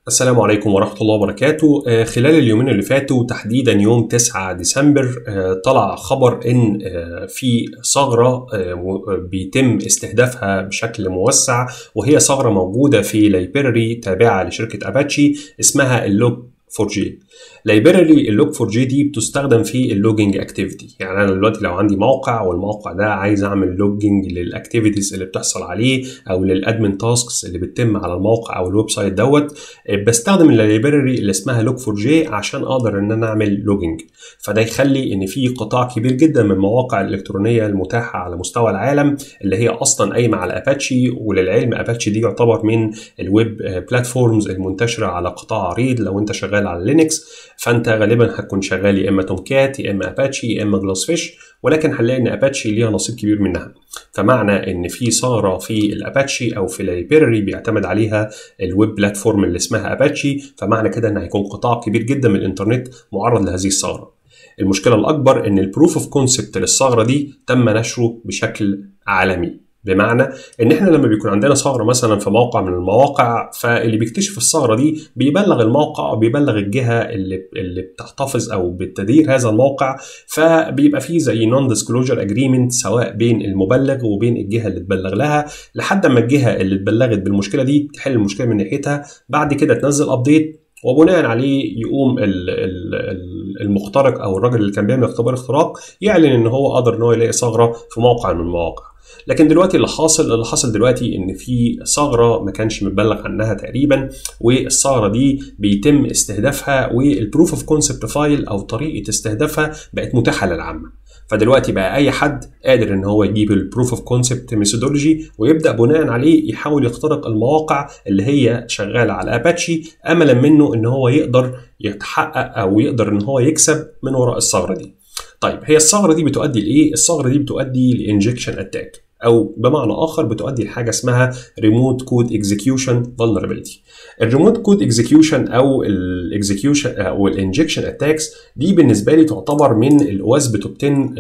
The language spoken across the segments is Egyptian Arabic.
السلام عليكم ورحمة الله وبركاته آه، خلال اليومين اللي فاتوا تحديدا يوم 9 ديسمبر آه، طلع خبر ان آه، في ثغرة آه، م- بيتم استهدافها بشكل موسع وهي ثغرة موجودة في لايبراري تابعة لشركة اباتشي اسمها اللوج 4 جي لايبراري اللوج 4 جي دي بتستخدم في اللوجينج اكتيفيتي يعني انا دلوقتي لو عندي موقع والموقع ده عايز اعمل لوجينج للاكتيفيتيز اللي بتحصل عليه او للادمن تاسكس اللي بتتم على الموقع او الويب سايت دوت بستخدم اللايبراري اللي اسمها لوج 4 جي عشان اقدر ان انا اعمل لوجينج فده يخلي ان في قطاع كبير جدا من المواقع الالكترونيه المتاحه على مستوى العالم اللي هي اصلا قايمه على اباتشي وللعلم اباتشي دي يعتبر من الويب بلاتفورمز المنتشره على قطاع عريض لو انت شغال على لينكس فانت غالبا هتكون شغال يا اما تومكات يا اما اباتشي يا اما جلاس فيش ولكن هنلاقي ان اباتشي ليها نصيب كبير منها فمعنى ان في ثغره في الاباتشي او في اللايبراري بيعتمد عليها الويب بلاتفورم اللي اسمها اباتشي فمعنى كده ان هيكون قطاع كبير جدا من الانترنت معرض لهذه الثغره المشكله الاكبر ان البروف اوف كونسبت للثغره دي تم نشره بشكل عالمي بمعنى ان احنا لما بيكون عندنا ثغره مثلا في موقع من المواقع فاللي بيكتشف الثغره دي بيبلغ الموقع او بيبلغ الجهه اللي اللي بتحتفظ او بتدير هذا الموقع فبيبقى فيه زي نون ديسكلوجر اجريمنت سواء بين المبلغ وبين الجهه اللي تبلغ لها لحد ما الجهه اللي اتبلغت بالمشكله دي تحل المشكله من ناحيتها بعد كده تنزل ابديت وبناء عليه يقوم ال- ال- ال- المخترق او الراجل اللي كان بيعمل اختبار اختراق يعلن ان هو قدر ان هو يلاقي ثغره في موقع من المواقع لكن دلوقتي اللي حاصل اللي حاصل دلوقتي ان في ثغره ما كانش متبلغ عنها تقريبا والثغره دي بيتم استهدافها والبروف اوف كونسبت فايل او طريقه استهدافها بقت متاحه للعامه فدلوقتي بقى اي حد قادر ان هو يجيب البروف اوف كونسبت ميثودولوجي ويبدا بناء عليه يحاول يخترق المواقع اللي هي شغاله على اباتشي املا منه ان هو يقدر يتحقق او يقدر ان هو يكسب من وراء الثغره دي طيب هي الثغره دي بتؤدي لايه الثغره دي بتؤدي لانجكشن اتاك او بمعنى اخر بتؤدي لحاجه اسمها ريموت كود اكزيكيوشن فولنربيلتي الريموت كود اكزيكيوشن او الاكزيكيوشن او الانجكشن اتاكس دي بالنسبه لي تعتبر من الاواسب توب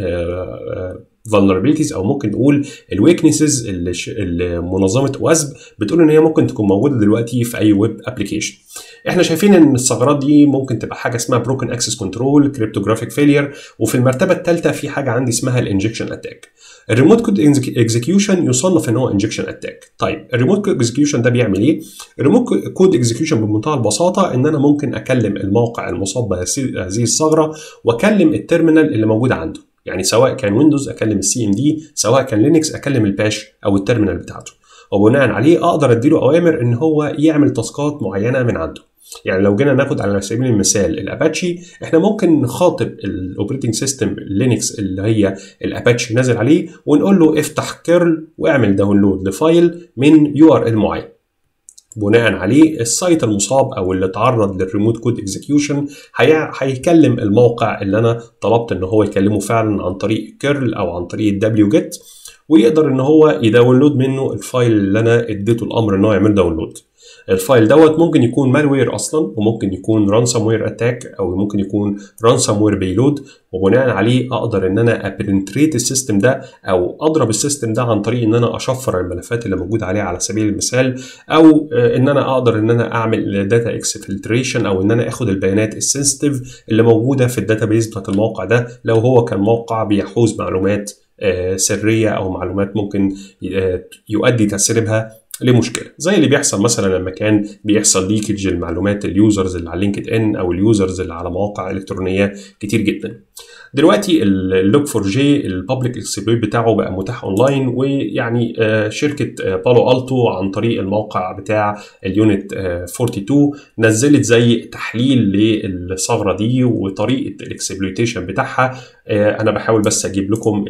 10 vulnerabilities او ممكن نقول الويكنسز اللي, ش... اللي منظمه واسب بتقول ان هي ممكن تكون موجوده دلوقتي في اي ويب ابلكيشن احنا شايفين ان الثغرات دي ممكن تبقى حاجه اسمها بروكن اكسس كنترول كريبتوجرافيك فيلير وفي المرتبه الثالثه في حاجه عندي اسمها الانجكشن اتاك الريموت كود اكزيكيوشن يصنف ان هو انجكشن اتاك طيب الريموت كود اكزيكيوشن ده بيعمل ايه الريموت كود اكزيكيوشن بمنتهى البساطه ان انا ممكن اكلم الموقع المصاب بهذه الثغره واكلم التيرمينال اللي موجود عنده يعني سواء كان ويندوز اكلم السي ام دي سواء كان لينكس اكلم الباش او التيرمينال بتاعته وبناء عليه اقدر اديله اوامر ان هو يعمل تاسكات معينه من عنده يعني لو جينا ناخد على سبيل المثال الاباتشي احنا ممكن نخاطب الاوبريتنج سيستم لينكس اللي هي الاباتشي نازل عليه ونقول له افتح كيرل واعمل داونلود لفايل من يو ار ال معين بناء عليه السايت المصاب او اللي تعرض للريموت كود اكزيكيوشن هيكلم الموقع اللي انا طلبت ان هو يكلمه فعلا عن طريق كيرل او عن طريق الدبليو جيت ويقدر ان هو يداونلود منه الفايل اللي انا اديته الامر ان هو يعمل داونلود الفايل دوت ممكن يكون مالوير اصلا وممكن يكون رانسوم وير اتاك او ممكن يكون رانسوم وير بيلود وبناء عليه اقدر ان انا ابرنتريت السيستم ده او اضرب السيستم ده عن طريق ان انا اشفر الملفات اللي موجوده عليه على سبيل المثال او ان انا اقدر ان انا اعمل داتا اكسفلتريشن او ان انا اخد البيانات السنسيتيف اللي موجوده في الداتابيز بتاعت الموقع ده لو هو كان موقع بيحوز معلومات سريه او معلومات ممكن يؤدي تسريبها لمشكله زي اللي بيحصل مثلا لما كان بيحصل ليكج المعلومات اليوزرز اللي على لينكد ان او اليوزرز اللي على مواقع الكترونيه كتير جدا دلوقتي اللوك 4 جي البابليك اكسبلويت بتاعه بقى متاح اونلاين ويعني شركه بالو التو عن طريق الموقع بتاع اليونت 42 نزلت زي تحليل للثغره دي وطريقه الاكسبلويتيشن بتاعها انا بحاول بس اجيب لكم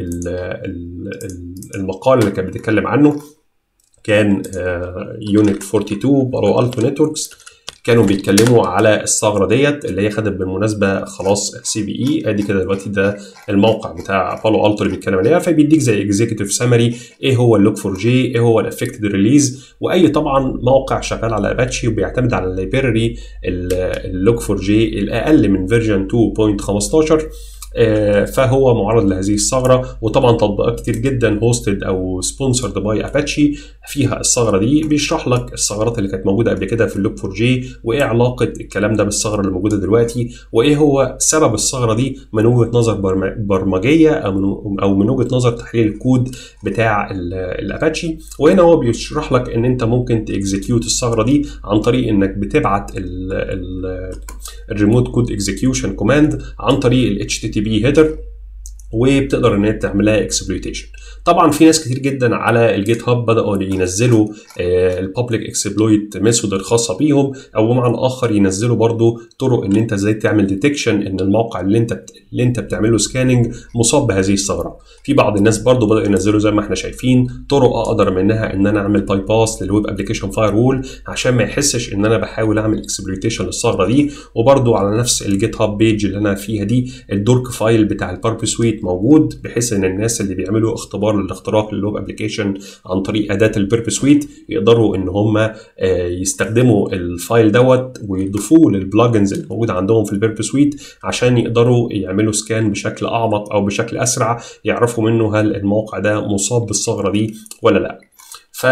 المقال اللي كانت بتتكلم عنه كان يونت 42 بالو التو نتوركس كانوا بيتكلموا على الثغره ديت اللي هي خدت بالمناسبه خلاص سي بي اي ادي كده دلوقتي ده الموقع بتاع بالو التو اللي بيتكلم عليها فبيديك زي اكزيكتيف سمري ايه هو اللوك 4 جي ايه هو الافكتد ريليز واي طبعا موقع شغال على اباتشي وبيعتمد على اللايبراري اللوك 4 جي الاقل من فيرجن 2.15 فهو معرض لهذه الثغره وطبعا تطبيقات كتير جدا هوستد او سبونسرد باي اباتشي فيها الثغره دي بيشرح لك الثغرات اللي كانت موجوده قبل كده في اللوك 4 جي وايه علاقه الكلام ده بالثغره اللي موجوده دلوقتي وايه هو سبب الثغره دي من وجهه نظر برمجيه او من او من وجهه نظر تحليل الكود بتاع الاباتشي وهنا هو بيشرح لك ان انت ممكن تاكزكيوت الثغره دي عن طريق انك بتبعت الريموت كود اكزكيوشن كوماند عن طريق ال HTTP هيدر وبتقدر ان انت تعملها اكسبلويتيشن طبعا في ناس كتير جدا على الجيت هاب بداوا ينزلوا البابليك اكسبلويت ميثود الخاصه بيهم او بمعنى اخر ينزلوا برضو طرق ان انت ازاي تعمل ديتكشن ان الموقع اللي انت اللي انت بتعمله سكاننج مصاب بهذه الثغره في بعض الناس برضو بداوا ينزلوا زي ما احنا شايفين طرق اقدر منها ان انا اعمل باي باس للويب ابلكيشن فاير وول عشان ما يحسش ان انا بحاول اعمل اكسبلويتيشن للثغره دي وبرضو على نفس الجيت هاب بيج اللي انا فيها دي الدورك فايل بتاع الباربي سويت موجود بحيث ان الناس اللي بيعملوا اختبار للاختراق للويب ابلكيشن عن طريق اداه البيرب سويت يقدروا ان هم يستخدموا الفايل دوت ويضيفوه للبلجنز اللي موجوده عندهم في البيرب سويت عشان يقدروا يعملوا سكان بشكل اعمق او بشكل اسرع يعرفوا منه هل الموقع ده مصاب بالثغره دي ولا لا ف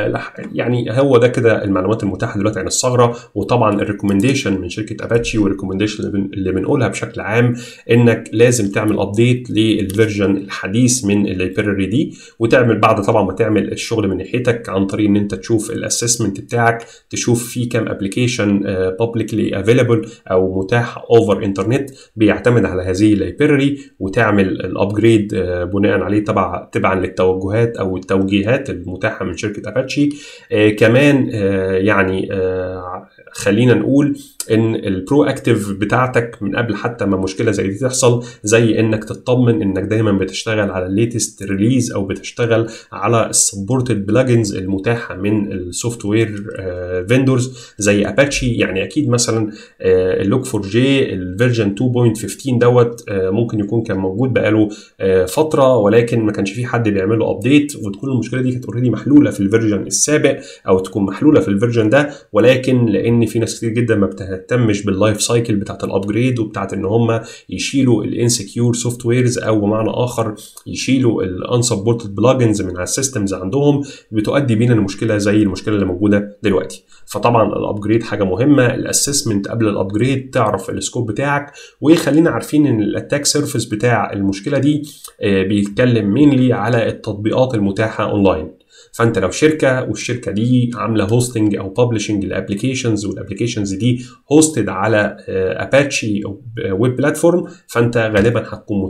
يعني هو ده كده المعلومات المتاحه دلوقتي عن الثغره وطبعا الريكومنديشن من شركه اباتشي والريكومنديشن اللي بنقولها بشكل عام انك لازم تعمل ابديت للفيرجن الحديث من اللايبراري دي وتعمل بعد طبعا ما تعمل الشغل من ناحيتك عن طريق ان انت تشوف الاسسمنت بتاعك تشوف في كام ابلكيشن بابليكلي افيلبل او متاح اوفر انترنت بيعتمد على هذه اللايبراري وتعمل الابجريد بناء عليه تبع تبعا للتوجهات او التوجيهات المتاحه من شركه اباتشي آه كمان آه يعني آه خلينا نقول ان البرو اكتيف بتاعتك من قبل حتى ما مشكله زي دي تحصل زي انك تطمن انك دايما بتشتغل على الليتست ريليز او بتشتغل على السبورتد بلجنز المتاحه من السوفت وير فيندورز زي اباتشي يعني اكيد مثلا اللوك 4 جي الفيرجن 2.15 دوت ممكن يكون كان موجود بقاله فتره ولكن ما كانش في حد بيعمل له ابديت وتكون المشكله دي كانت اوريدي محلوله في الفيرجن السابق او تكون محلوله في الفيرجن ده ولكن لان في ناس كتير جدا ما بتهتمش باللايف سايكل بتاعت الابجريد وبتاعت ان هم يشيلوا الانسكيور سوفت ويرز او بمعنى اخر يشيلوا الانسبورتد بلجنز من على السيستمز عندهم بتؤدي بينا لمشكله زي المشكله اللي موجوده دلوقتي فطبعا الابجريد حاجه مهمه الاسسمنت قبل الابجريد تعرف السكوب بتاعك وخلينا عارفين ان الاتاك سيرفيس بتاع المشكله دي بيتكلم مينلي على التطبيقات المتاحه اونلاين فانت لو شركه والشركه دي عامله هوستنج او ببلشنج لابلكيشنز والابلكيشنز دي هوستد على اباتشي او ويب بلاتفورم فانت غالبا هتكون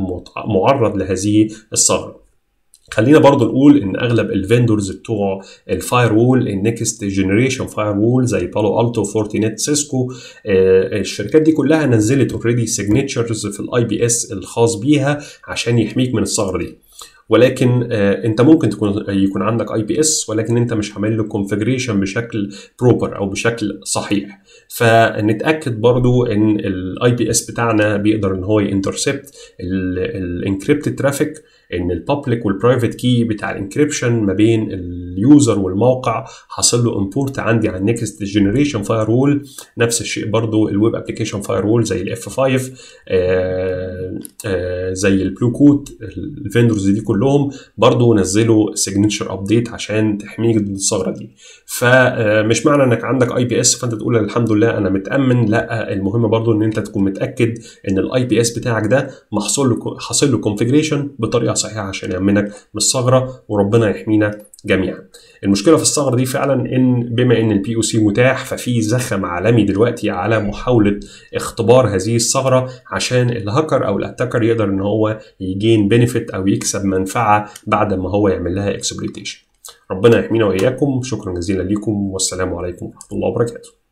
معرض لهذه الثغره خلينا برضو نقول ان اغلب الفندورز بتوع الفاير وول النكست جنريشن فاير وول زي بالو التو فورتينيت سيسكو الشركات دي كلها نزلت اوريدي سيجنتشرز في الاي بي اس الخاص بيها عشان يحميك من الثغره دي ولكن آه انت ممكن تكون يكون عندك اي بي اس ولكن انت مش عامل له كونفجريشن بشكل بروبر او بشكل صحيح فنتاكد برضو ان الاي بي اس بتاعنا بيقدر ان هو ينترسبت الانكريبتد ترافيك ان البابليك والبرايفت كي بتاع الانكريبشن ما بين اليوزر والموقع حاصل له امبورت عندي على النكست جنريشن فاير وول نفس الشيء برضو الويب ابلكيشن فاير وول زي الاف 5 آه آه زي البلو كوت الفندورز دي كلهم برضو نزلوا سيجنتشر ابديت عشان تحميك ضد الثغره دي فمش معنى انك عندك اي بي اس فانت تقول الحمد لله انا متامن لا المهم برضو ان انت تكون متاكد ان الاي بي اس بتاعك ده محصول له حاصل له كونفجريشن بطريقه صحيحه عشان يامنك من الثغره وربنا يحمينا جميعا المشكله في الثغره دي فعلا ان بما ان البي او سي متاح ففي زخم عالمي دلوقتي على محاوله اختبار هذه الثغره عشان الهاكر او الاتاكر يقدر ان هو يجين بنفيت او يكسب منفعه بعد ما هو يعمل لها اكسبلويتيشن ربنا يحمينا واياكم شكرا جزيلا لكم والسلام عليكم ورحمه الله وبركاته